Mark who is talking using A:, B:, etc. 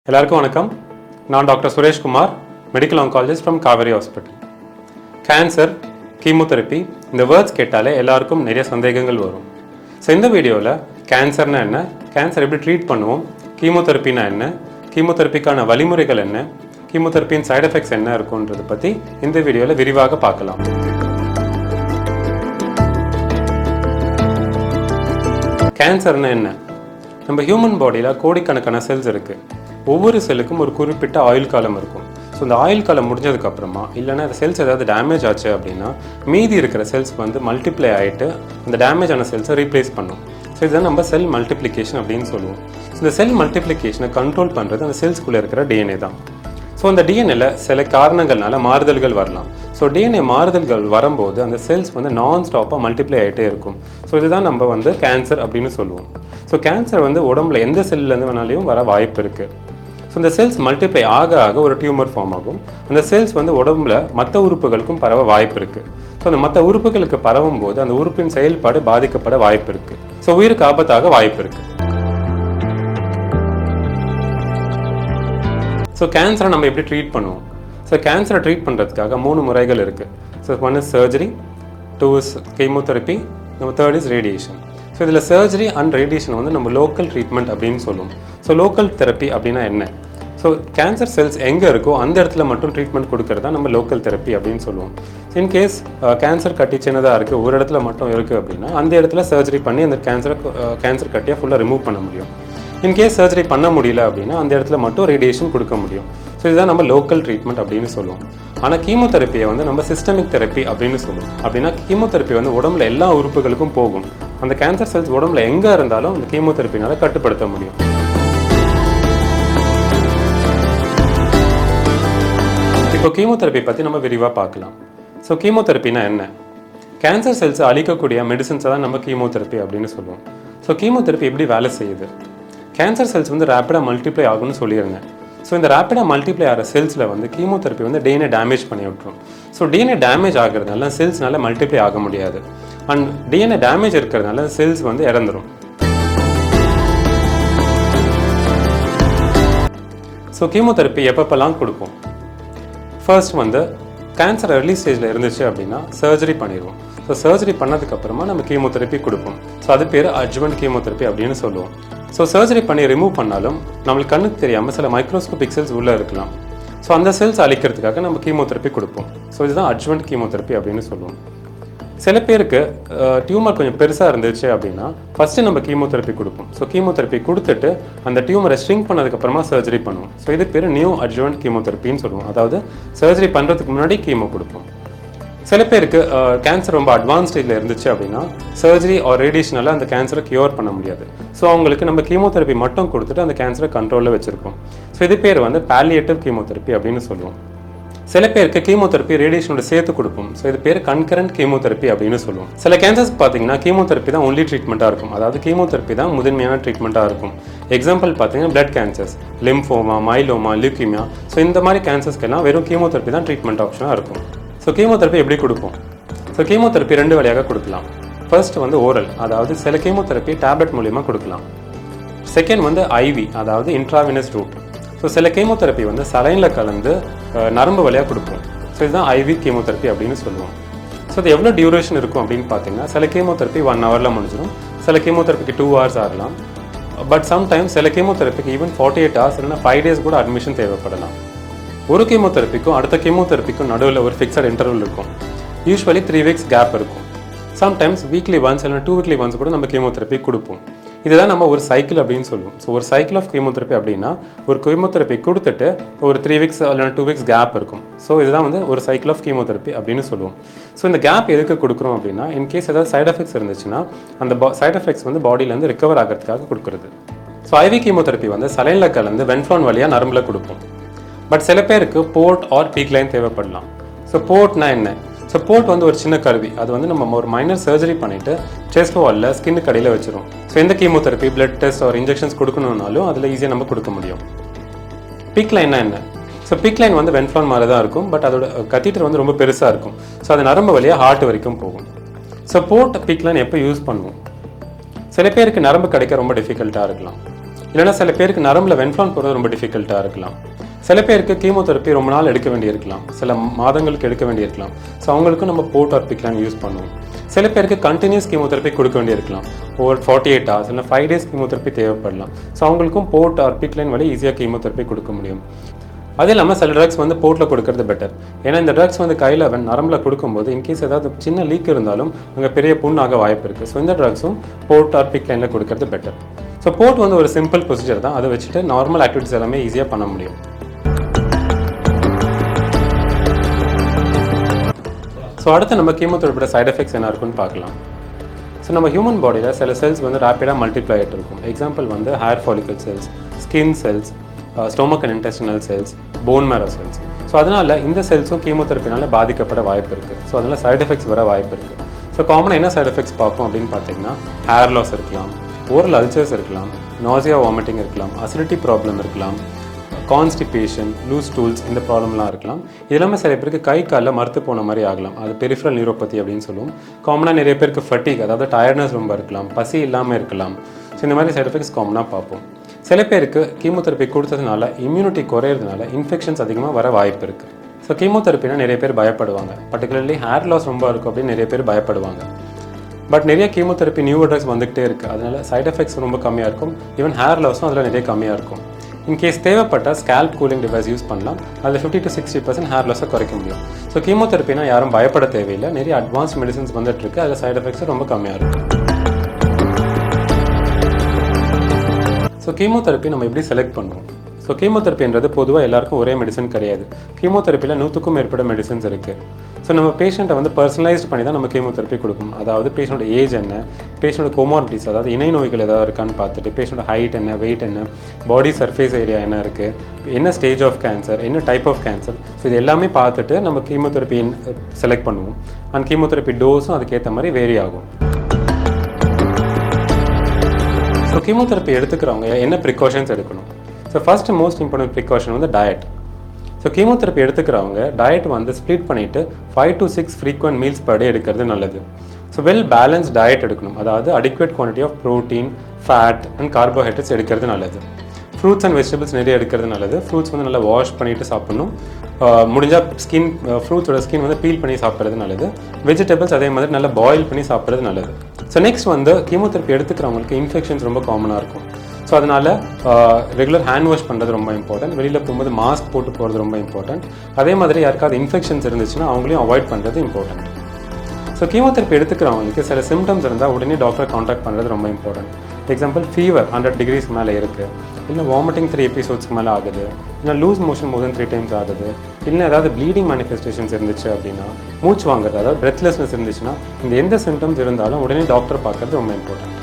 A: எல்லாருக்கும் வணக்கம் நான் doctor Sureshkumar medical oncologist from Kauvery hospital cancer chemotherapy இந்த வேர்ட்ஸ் கேட்டாலே எல்லாருக்கும் நிறைய சந்தேகங்கள் வரும் ஸோ இந்த வீடியோவில் கேன்சர்னா என்ன கேன்சர் எப்படி ட்ரீட் பண்ணுவோம் கீமோதெரப்பினா என்ன கீமோதெரப்பிக்கான வழிமுறைகள் என்ன கீமோதெரப்பியின் சைடு எஃபெக்ட்ஸ் என்ன இருக்குன்றதை பற்றி இந்த வீடியோவில் விரிவாக பார்க்கலாம் கேன்சர்னா என்ன நம்ம ஹியூமன் பாடியில் கோடிக்கணக்கான செல்ஸ் இருக்குது ஒவ்வொரு செல்லுக்கும் ஒரு குறிப்பிட்ட ஆயுள் காலம் இருக்கும் ஸோ இந்த ஆயுள் காலம் முடிஞ்சதுக்கு அப்புறமா இல்லைன்னா அந்த செல்ஸ் ஏதாவது டேமேஜ் ஆச்சு அப்படின்னா மீதி இருக்கிற செல்ஸ் வந்து மல்டிப்ளை ஆகிட்டு அந்த டேமேஜ் ஆன செல்ஸை ரீப்ளேஸ் பண்ணும் ஸோ இதுதான் நம்ம செல் மல்டிப்ளிகேஷன் அப்படின்னு சொல்லுவோம் ஸோ இந்த செல் மல்டிப்ளிகேஷனை கண்ட்ரோல் பண்ணுறது அந்த செல்ஸ்குள்ளே இருக்கிற டிஎன்ஏ தான் ஸோ அந்த டிஎன்ஏல சில காரணங்கள்னால மாறுதல்கள் வரலாம் ஸோ டிஎன்ஏ மாறுதல்கள் வரும்போது அந்த செல்ஸ் வந்து நான் ஸ்டாப்பாக மல்டிப்ளை ஆகிட்டே இருக்கும் ஸோ இதுதான் நம்ம வந்து கேன்சர் அப்படின்னு சொல்லுவோம் ஸோ கேன்சர் வந்து உடம்புல எந்த செல்லேருந்து வேணாலையும் வர வாய்ப்பு இருக்குது ஸோ இந்த செல்ஸ் மல்டிப்ளை ஆக ஆக ஒரு டியூமர் ஃபார்ம் ஆகும் அந்த செல்ஸ் வந்து உடம்புல மற்ற உறுப்புகளுக்கும் பரவ வாய்ப்பு இருக்குது ஸோ அந்த மற்ற உறுப்புகளுக்கு பரவும் போது அந்த உறுப்பின் செயல்பாடு பாதிக்கப்பட வாய்ப்பு இருக்குது ஸோ உயிருக்கு ஆபத்தாக வாய்ப்பு இருக்குது ஸோ கேன்சரை நம்ம எப்படி ட்ரீட் பண்ணுவோம் ஸோ கேன்சரை ட்ரீட் பண்ணுறதுக்காக மூணு முறைகள் இருக்குது so one is surgery two is chemotherapy நம்ம தேர்ட் இஸ் ரேடியேஷன் ஸோ இதில் சர்ஜரி அண்ட் ரேடியேஷன் வந்து நம்ம லோக்கல் ட்ரீட்மெண்ட் அப்படின்னு சொல்லுவோம் ஸோ லோக்கல் தெரப்பி அப்படின்னா என்ன ஸோ கேன்சர் செல்ஸ் எங்கே இருக்கோ அந்த இடத்துல மட்டும் ட்ரீட்மெண்ட் கொடுக்கறது தான் நம்ம லோக்கல் தெரப்பி அப்படின்னு சொல்லுவோம் இன்கேஸ் கேன்சர் கட்டி சின்னதாக இருக்குது ஒரு இடத்துல மட்டும் இருக்குது அப்படின்னா அந்த இடத்துல சர்ஜரி பண்ணி அந்த கேன்சரை கேன்சர் கட்டியை ஃபுல்லாக ரிமூவ் பண்ண முடியும் இன்கேஸ் சர்ஜரி பண்ண முடியல அப்படின்னா அந்த இடத்துல மட்டும் ரேடியேஷன் கொடுக்க முடியும் ஸோ இதுதான் நம்ம லோக்கல் ட்ரீட்மெண்ட் அப்படின்னு சொல்லுவோம் ஆனால் கீமோதெரப்பியை வந்து நம்ம சிஸ்டமிக் தெரப்பி அப்படின்னு சொல்லுவோம் அப்படின்னா கீமோதெரப்பி வந்து உடம்புல எல்லா உறுப்புகளுக்கும் போகும் அந்த கேன்சர் செல்ஸ் உடம்புல எங்கே இருந்தாலும் அந்த கீமோதெரப்பினால கட்டுப்படுத்த முடியும் இப்போ கீமோதெரப்பி பற்றி நம்ம விரிவாக பார்க்கலாம் ஸோ கீமோதெரப்பினா என்ன கேன்சர் செல்ஸை அழிக்கக்கூடிய மெடிசன்ஸை தான் நம்ம கீமோதெரப்பி அப்படின்னு சொல்லுவோம் ஸோ கீமோதெரப்பி எப்படி வேலை செய்யுது கேன்சர் செல்ஸ் வந்து ரேப்பிடாக மல்டிப்ளை ஆகும்னு சொல்லியிருந்தேன் ஸோ இந்த ரேப்பிடாக மல்டிப்ளை ஆகிற செல்ஸில் வந்து கீமோதெரப்பி வந்து டிஎன்ஏ டேமேஜ் பண்ணி விட்டுரும் ஸோ டிஎன்ஏ டேமேஜ் ஆகிறதுனால செல்ஸ்னால மல்டிப்ளை ஆக முடியாது அண்ட் டிஎன்ஏ டேமேஜ் இருக்கிறதுனால செல்ஸ் வந்து இறந்துரும் ஸோ கீமோதெரப்பி எப்பப்பெல்லாம் கொடுப்போம் ஃபர்ஸ்ட் வந்து கேன்சர் early ஸ்டேஜில் இருந்துச்சு அப்படின்னா சர்ஜரி பண்ணிடுவோம் ஸோ சர்ஜரி பண்ணதுக்கப்புறமா நம்ம கீமோதெரப்பி கொடுப்போம் ஸோ அது பேர் அட்ஜுவன்ட் கீமோதெரப்பி அப்படின்னு சொல்லுவோம் ஸோ சர்ஜரி பண்ணி ரிமூவ் பண்ணாலும் நம்மளுக்கு கண்ணுக்கு தெரியாமல் சில மைக்ரோஸ்கோபிக் செல்ஸ் உள்ளே இருக்கலாம் ஸோ அந்த செல்ஸ் அழிக்கிறதுக்காக நம்ம கீமோதெரப்பி கொடுப்போம் ஸோ இதுதான் அட்ஜுவன்ட் கீமோதெரப்பி அப்படின்னு சொல்லுவோம் சில பேருக்கு டியூமர் கொஞ்சம் பெருசாக இருந்துச்சு அப்படின்னா ஃபஸ்ட்டு நம்ம கீமோதெரப்பி கொடுப்போம் ஸோ கீமோதெரப்பி கொடுத்துட்டு அந்த டியூமரை ஸ்ட்ரிங் பண்ணதுக்கப்புறமா சர்ஜரி பண்ணுவோம் ஸோ இது பேர் நியூ அட்ஜுவன்ட் கீமோதெரப்பின்னு சொல்லுவோம் அதாவது சர்ஜரி பண்ணுறதுக்கு முன்னாடி கீமோ கொடுப்போம் சில பேருக்கு கேன்சர் ரொம்ப அட்வான்ஸ் ஸ்டேஜில் இருந்துச்சு அப்படின்னா சர்ஜரி ஆர் ரேடியேஷனால அந்த கேன்சரை கியூர் பண்ண முடியாது ஸோ அவங்களுக்கு நம்ம கீமோதெரப்பி மட்டும் கொடுத்துட்டு அந்த கேன்சரை கண்ட்ரோலில் வச்சுருக்கோம் ஸோ இது பேர் வந்து பாலியேட்டிவ் கீமோதெரப்பி அப்படின்னு சொல்லுவோம் சில பேருக்கு கீமோதெரப்பி ரேடியேஷனோட சேர்த்து கொடுப்போம் ஸோ இது பேர் கன்கரண்ட் கீமோதெரப்பி அப்படின்னு சொல்லுவோம் சில கேன்சர்ஸ் பார்த்தீங்கன்னா கீமோதெரப்பி தான் ஒன்லி ட்ரீட்மெண்ட்டாக இருக்கும் அதாவது கீமோதெரப்பி தான் முதன்மையான ட்ரீட்மெண்ட்டாக இருக்கும் எக்ஸாம்பிள் பார்த்தீங்கன்னா blood cancers lymphoma myeloma leukemia so இந்த மாதிரி கேன்சர்ஸ்க்கெல்லாம் வெறும் கீமோதெரப்பி தான் ட்ரீட்மெண்ட் ஆப்ஷனாக இருக்கும் ஸோ கீமோதெரப்பி எப்படி கொடுப்போம் ஸோ கீமோதெரப்பி ரெண்டு வழியாக கொடுக்கலாம் ஃபர்ஸ்ட் வந்து ஓரல் அதாவது சில கீமோதெரப்பி டேப்லெட் மூலியமாக கொடுக்கலாம் செகண்ட் வந்து ஐவி அதாவது இன்ட்ராவினஸ் ரூட் ஸோ சில கீமோதெரப்பி வந்து சலைனில் கலந்து அஹ், நரம்பு வழியாக கொடுப்போம் ஸோ இதுதான் ஐவி கீமோதெரப்பி அப்படின்னு சொல்லுவோம் ஸோ இது எவ்வளோ டியூரேஷன் இருக்கும் அப்படின்னு பார்த்தீங்கன்னா சில கீமோதெரப்பி ஒன் ஹவரில் முடிஞ்சிடும் சில கீமோதெரப்பிக்கு டூ ஹவர்ஸ் ஆகலாம் பட் சம்டைம்ஸ் சில கீமோதெரப்பிக்கு ஈவன் ஃபார்ட்டி எயிட் ஹவர்ஸ் இல்லைன்னா ஃபைவ் டேஸ் கூட அட்மிஷன் தேவைப்படலாம் ஒரு கீமோதெரப்பிக்கும் அடுத்த கீமோதெரப்பிக்கும் நடுவில் ஒரு ஃபிக்ஸட் இன்டர்வல் இருக்கும் யூஸ்வலி த்ரீ வீக்ஸ் கேப் இருக்கும் சம்டைம்ஸ் வீக்லி ஒன்ஸ் இல்லைனா டூ வீக்லி ஒன்ஸ் கூட நம்ம கீமோதெரப்பி கொடுப்போம் இதுதான் நம்ம ஒரு சைக்கிள் அப்படின்னு சொல்லுவோம் ஸோ ஒரு சைக்கிள் ஆஃப் கீமோதெரப்பி அப்படின்னா ஒரு கீமோதெரப்பி கொடுத்துட்டு ஒரு த்ரீ வீக்ஸ் இல்லைனா டூ வீக்ஸ் கேப் இருக்கும் ஸோ இதுதான் வந்து ஒரு சைக்கிள் ஆஃப் கீமோதெரப்பி அப்படின்னு சொல்லுவோம் ஸோ இந்த கேப் எதுக்கு கொடுக்குறோம் அப்படின்னா இன்கேஸ் ஏதாவது சைட் எஃபெக்ட்ஸ் இருந்துச்சுன்னா அந்த சைட் எஃபெக்ட்ஸ் வந்து பாடியிலேருந்து ரிகவர் ஆகிறதுக்காக கொடுக்குறது ஸோ ஐவி கீமோதெரப்பி வந்து சலைனில் கலந்து வென்ஃப்ளான் வழியாக நரம்பில் கொடுப்போம் பட் சில பேருக்கு போர்ட் ஆர் பீக் லைன் தேவைப்படலாம் ஸோ போர்ட்னா என்ன ஸோ போர்ட் வந்து ஒரு சின்ன கருவி அது வந்து நம்ம ஒரு மைனர் சர்ஜரி பண்ணிட்டு செஸ்ட் வாலில் ஸ்கின்னு கடையில் வச்சிரும் ஸோ எந்த கீமோதெரப்பி பிளட் டெஸ்ட் ஒரு இன்ஜெக்ஷன்ஸ் கொடுக்கணும்னாலும் அதில் ஈஸியாக நம்ம கொடுக்க முடியும் பீக் லைன்னா என்ன ஸோ பீக் லைன் வந்து வென்ஃப்ளான் மாதிரி தான் இருக்கும் பட் அதோட கத்தீட்டர் வந்து ரொம்ப பெருசாக இருக்கும் ஸோ அது நரம்பு வழியாக ஹார்ட் வரைக்கும் போகும் ஸோ போர்ட் பீக் லைன் எப்போ யூஸ் பண்ணுவோம் சில பேருக்கு நரம்பு கிடைக்க ரொம்ப டிஃபிகல்ட்டாக இருக்கலாம் இல்லைன்னா சில பேருக்கு நரம்பில் வென்ஃப்ளான் போகிறது ரொம்ப டிஃபிகல்ட்டாக இருக்கலாம் சில பேருக்கு கீமோதெரப்பி ரொம்ப நாள் எடுக்க வேண்டியிருக்கலாம் சில மாதங்களுக்கு எடுக்க வேண்டியிருக்கலாம் ஸோ அவங்களுக்கும் நம்ம போர்ட் ஆர் பிக்லான் யூஸ் பண்ணுவோம் சில பேருக்கு கண்டினியூஸ் கீமோதெரப்பி கொடுக்க வேண்டியிருக்கலாம் ஒரு ஃபார்ட்டி எயிட் ஹவர்ஸ் இல்லை ஃபைவ் டேஸ் கீமோதெரப்பி தேவைப்படலாம் ஸோ அவங்களுக்கும் போர்ட் ஆர் பிக்லைன் வழி ஈஸியாக கீமோதெரப்பி கொடுக்க முடியும் அது இல்லாமல் சில ட்ரக்ஸ் வந்து போர்ட்டில் கொடுக்கறது பெட்டர் ஏன்னா இந்த ட்ரக்ஸ் வந்து கையில் நரம்பில் கொடுக்கும்போது இன்கேஸ் ஏதாவது சின்ன லீக் இருந்தாலும் அங்கே பெரிய புண்ணாக வாய்ப்பு இருக்குது ஸோ இந்த ட்ரக்ஸும் போர்ட் ஆர் பிக் லைனில் கொடுக்கறது பெட்டர் ஸோ போர்ட் வந்து ஒரு சிம்பிள் ப்ரொசீஜர் தான் அதை வச்சுட்டு நார்மல் ஆக்டிவிட்டிஸ் எல்லாமே ஈஸியாக பண்ண முடியும் ஸோ அடுத்து நம்ம கீமோதெரப்பியோட சைடு எஃபெக்ட்ஸ் என்ன இருக்குன்னு பார்க்கலாம் ஸோ நம்ம ஹியூமன் பாடியில் சில செல்ஸ் வந்து ரேப்பிடாக மல்டிப்ளை ஆகிட்டு இருக்கும் எக்ஸாம்பிள் வந்து hair follicle cells skin cells stomach and intestinal cells bone marrow cells so அதனால் இந்த செல்ஸும் கீமோதெரப்பினால பாதிக்கப்பட வாய்ப்பு இருக்குது ஸோ அதனால் சைடு எஃபெக்ட்ஸ் வர வாய்ப்பு இருக்குது ஸோ காமனாக என்ன சைடு எஃபெக்ட்ஸ் பார்ப்போம் அப்படின்னு பார்த்தீங்கன்னா ஹேர் லாஸ் இருக்கலாம் ஓரல் அல்சர்ஸ் இருக்கலாம் நாசியா வாமிட்டிங் இருக்கலாம் அசிடிட்டி ப்ராப்ளம் இருக்கலாம் கான்ஸ்டிபேஷன் லூஸ் டூல்ஸ் இந்த ப்ராப்ளம்லாம் இருக்கலாம் இது எல்லாமே சில பேருக்கு கை காலில் மறுத்து போன மாதிரி ஆகலாம் அது பெரிஃபரல் நியூரோபதி அப்படின்னு சொல்லுவோம் காமனாக நிறைய பேருக்கு ஃபட்டிக் அதாவது டயர்ட்னஸ் ரொம்ப இருக்கலாம் பசி இல்லாமல் இருக்கலாம் ஸோ இந்த மாதிரி சைடு எஃபெக்ட்ஸ் காமனாக பார்ப்போம் சில பேருக்கு கீமோதெரப்பி கொடுத்ததுனால இம்யூனிட்டி குறையிறதுனால இன்ஃபெக்ஷன்ஸ் அதிகமாக வர வாய்ப்பு இருக்குது ஸோ கீமோதெரப்பினா நிறைய பேர் பயப்படுவாங்க பர்டிகுலர்லி ஹேர் லாஸ் ரொம்ப இருக்கும் அப்படின்னு நிறைய பேர் பயப்படுவாங்க பட் நிறைய கீமோதெரப்பி நியூ ட்ரக்ஸ் வந்துகிட்டே இருக்குது அதனால சைடு எஃபெக்ட்ஸ் ரொம்ப கம்மியாக இருக்கும் ஈவன் ஹேர் லாஸும் அதில் நிறைய கம்மியாக இருக்கும் இன்கேஸ் தேவைப்பட்ட ஸ்கேல்ப் கூலிங் டிவைஸ் யூஸ் பண்ணலாம் அதில் fifty to sixty percent hair லாஸை குறைக்க முடியும் ஸோ கீமோதெரப்பினா யாரும் பயப்பட தேவையில்லை நிறைய அட்வான்ஸ் மெடிசன்ஸ் வந்துட்டு இருக்கு அதில் சைடு எஃபெக்ட்ஸ் ரொம்ப கம்மியாக இருக்கும் ஸோ கீமோதெரப்பி நம்ம எப்படி செலக்ட் பண்ணுவோம் ஸோ கீமோதெரப்பின்றது பொதுவாக எல்லாருக்கும் ஒரே மெடிசன் கிடையாது கீமோதெரப்பியில் நூற்றுக்கும் மேற்பட்ட மெடிசன்ஸ் இருக்குது ஸோ நம்ம பேஷண்ட்டை வந்து பர்சனலைஸ்ட் பண்ணி தான் நம்ம கீமோதெரப்பி கொடுக்கணும் அதாவது பேஷண்டோட ஏஜ் என்ன பேஷண்டோட கோமார்பிட்டிஸ் அதாவது இணை நோய்கள் ஏதாவது இருக்கான்னு பார்த்துட்டு பேஷண்டோட ஹைட் என்ன வெயிட் என்ன பாடி சர்ஃபேஸ் ஏரியா என்ன இருக்குது என்ன ஸ்டேஜ் ஆஃப் கேன்சர் என்ன டைப் ஆஃப் கேன்சர் ஸோ இது எல்லாமே பார்த்துட்டு நம்ம கீமோதெரப்பி செலக்ட் பண்ணுவோம் அண்ட் கீமோதெரப்பி டோஸும் அதுக்கேற்ற மாதிரி வேரி ஆகும் ஸோ கீமோதெரப்பி எடுத்துக்கிறவங்க என்ன ப்ரிகாஷன்ஸ் எடுக்கணும் so first most important precaution வந்து டயட் ஸோ கீமோதெரப்பி எடுத்துக்கிறவங்க டயட் வந்து ஸ்ப்ளிட் பண்ணிவிட்டு five to six frequent meals per day எடுக்கிறது நல்லது ஸோ வெல் பேலன்ஸ் டயட் எடுக்கணும் அதாவது adequate quantity of protein fat and carbohydrates எடுக்கிறது நல்லது ஃப்ரூட்ஸ் அண்ட் வெஜிடபிள்ஸ் நிறைய எடுக்கிறது நல்லது ஃப்ரூட்ஸ் வந்து நல்லா வாஷ் பண்ணிவிட்டு சாப்பிடணும் முடிஞ்சால் ஸ்கின் ஃப்ரூட்ஸோட ஸ்கின் வந்து பீல் பண்ணி சாப்பிட்றது நல்லது வெஜிடபிள்ஸ் அதே மாதிரி நல்லா பாயில் பண்ணி சாப்பிட்றது நல்லது ஸோ நெக்ஸ்ட் வந்து கீமோதெரப்பி எடுத்துக்கிறவங்களுக்கு இன்ஃபெக்ஷன்ஸ் ரொம்ப காமனாக இருக்கும் ஸோ அதனால் ரெகுலர் ஹேண்ட் வாஷ் பண்ணுறது ரொம்ப இம்பார்ட்டன்ட் வெளியில் போகும்போது மாஸ்க் போட்டு போகிறது ரொம்ப இம்பார்ட்டன்ட் அதே மாதிரி யாருக்காவது இன்ஃபெக்ஷன்ஸ் இருந்துச்சுன்னா அவங்களையும் அவாய்ட் பண்ணுறது இம்பார்ட்டன்ட் ஸோ கீமோதெரப்பி எடுத்துக்கிறவங்களுக்கு சில சிம்டம்ஸ் இருந்தால் உடனே டாக்டரை காண்டாக்ட் பண்ணுறது ரொம்ப important example fever hundred degrees மேலே இருக்குது இல்லை வாமிட்டிங் த்ரீ எபிசோட்ஸ்க்கு மேலே ஆகுது இல்லை loose motion more then three times ஆகுது இல்லை ஏதாவது ப்ளீடிங் மேனிஃபெஸ்டேஷன்ஸ் இருந்துச்சு அப்படின்னா மூச்சு வாங்குறது அதாவது பிரெத்லெஸ்னஸ் இருந்துச்சுன்னா இந்த எந்த சிம்டம்ஸ் இருந்தாலும் உடனே டாக்டர் பார்க்கறது ரொம்ப இம்பார்ட்டன்ட்